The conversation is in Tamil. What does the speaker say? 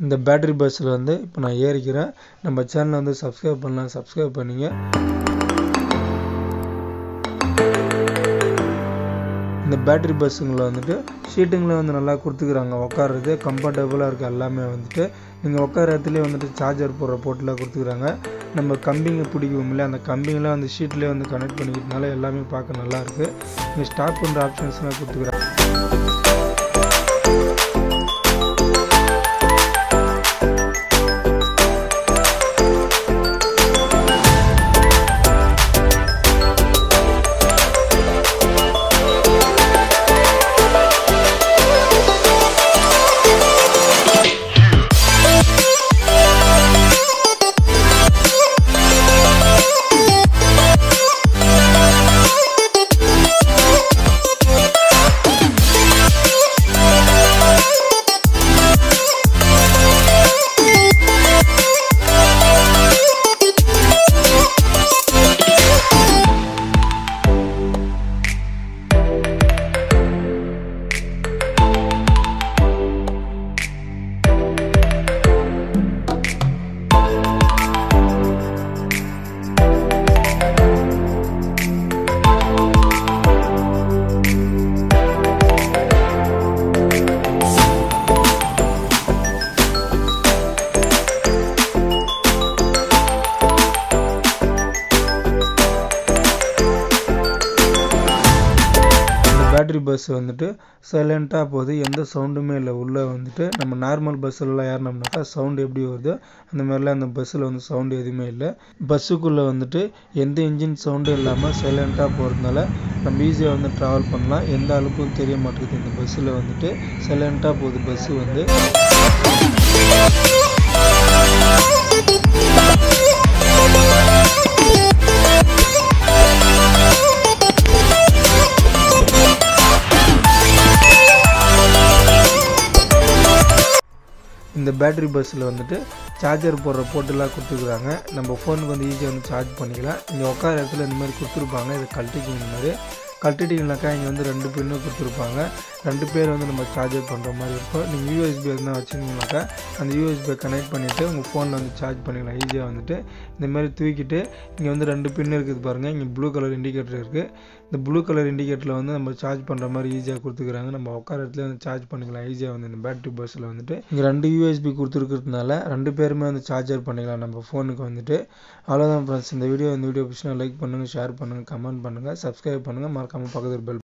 இந்த பேட்டரி பஸ்ஸில் வந்து இப்போ நான் ஏறிக்கிறேன் நம்ம சேனலை வந்து சப்ஸ்கிரைப் பண்ணலாம் சப்ஸ்கிரைப் பண்ணிங்க இந்த பேட்டரி பஸ்ஸுங்களை வந்துட்டு சீட்டுங்களும் வந்து நல்லா கொடுத்துக்கிறாங்க உட்காருறது கம்ஃபர்டபுளாக இருக்குது எல்லாமே வந்துட்டு நீங்கள் உட்கார இடத்துலேயே வந்துட்டு சார்ஜர் போடுற போர்ட்டில் கொடுத்துக்கிறாங்க நம்ம கம்பிங்க பிடிக்கும் இல்லை அந்த கம்பிங்கெலாம் அந்த ஷீட்லேயே வந்து கனெக்ட் பண்ணிக்கிறதுனால எல்லாமே பார்க்க நல்லாயிருக்கு இங்கே ஸ்டாப் பண்ணுற ஆப்ஷன்ஸ்லாம் கொடுத்துக்கிறாங்க பேட்டரி பஸ் வந்துட்டு சைலண்ட்டாக போகுது எந்த சவுண்டுமே இல்லை உள்ளே வந்துட்டு நம்ம நார்மல் பஸ்ஸிலலாம் ஏறினோம்னாக்கா சவுண்டு எப்படி வருதோ அந்த மாதிரிலாம் அந்த பஸ்ஸில் வந்து சவுண்டு எதுவுமே இல்லை பஸ்ஸுக்குள்ளே வந்துட்டு எந்த இன்ஜின் சவுண்டும் இல்லாமல் சைலண்ட்டாக போகிறதுனால நம்ம ஈஸியாக வந்து ட்ராவல் பண்ணலாம் எந்த அளவுக்கும் தெரிய மாட்டேங்குது இந்த பஸ்ஸில் வந்துட்டு சைலண்ட்டாக போகுது பஸ்ஸு வந்து இந்த பேட்டரி பஸ்ஸில் வந்துட்டு சார்ஜர் போடுற போட்டுலாம் கொடுத்துருக்குறாங்க நம்ம ஃபோனுக்கு வந்து ஈஸியாக வந்து சார்ஜ் பண்ணிக்கலாம் இங்கே உட்கார இடத்துல இந்த மாதிரி கொடுத்துருப்பாங்க இதை கழட்டிக்கிங்க இந்த மாதிரி கழட்டிட்டிங்கனாக்கா இங்கே வந்து ரெண்டு பின்னு கொடுத்துருப்பாங்க ரெண்டு பேர் வந்து நம்ம சார்ஜர் பண்ணுற மாதிரி இருக்கும் நீங்கள் யூஎஸ்பி எதுனா வச்சுருந்தீங்கனாக்கா அந்த யூஎஸ்பியை கனெக்ட் பண்ணிவிட்டு உங்கள் ஃபோனில் வந்து சார்ஜ் பண்ணிக்கலாம் ஈஸியாக வந்துட்டு இந்த மாதிரி தூக்கிட்டு இங்கே வந்து ரெண்டு பின் இருக்குது பாருங்கள் இங்கே ப்ளூ கலர் இண்டிகேட்டர் இருக்குது இந்த ப்ளூ கலர் இண்டிகேட்டரில் வந்து நம்ம சார்ஜ் பண்ணுற மாதிரி ஈஸியாக கொடுத்துக்கிறாங்க நம்ம உட்கார இடத்துல வந்து சார்ஜ் பண்ணிக்கலாம் ஈஸியாக வந்து இந்த பேட்டரி பஸ்ஸில் வந்துட்டு இங்கே ரெண்டு யூஎஸ்பி கொடுத்துருக்கிறதுனால ரெண்டு பேருமே வந்து சார்ஜர் பண்ணிக்கலாம் நம்ம ஃபோனுக்கு வந்துட்டு அவ்வளோதான் ஃப்ரெண்ட்ஸ் இந்த வீடியோ இந்த வீடியோ பிடிச்சினா லைக் பண்ணுங்கள் ஷேர் பண்ணுங்கள் கமெண்ட் பண்ணுங்கள் சப்ஸ்கிரைப் பண்ணுங்கள் மறக்காமல் பக்கத்தில் பெல்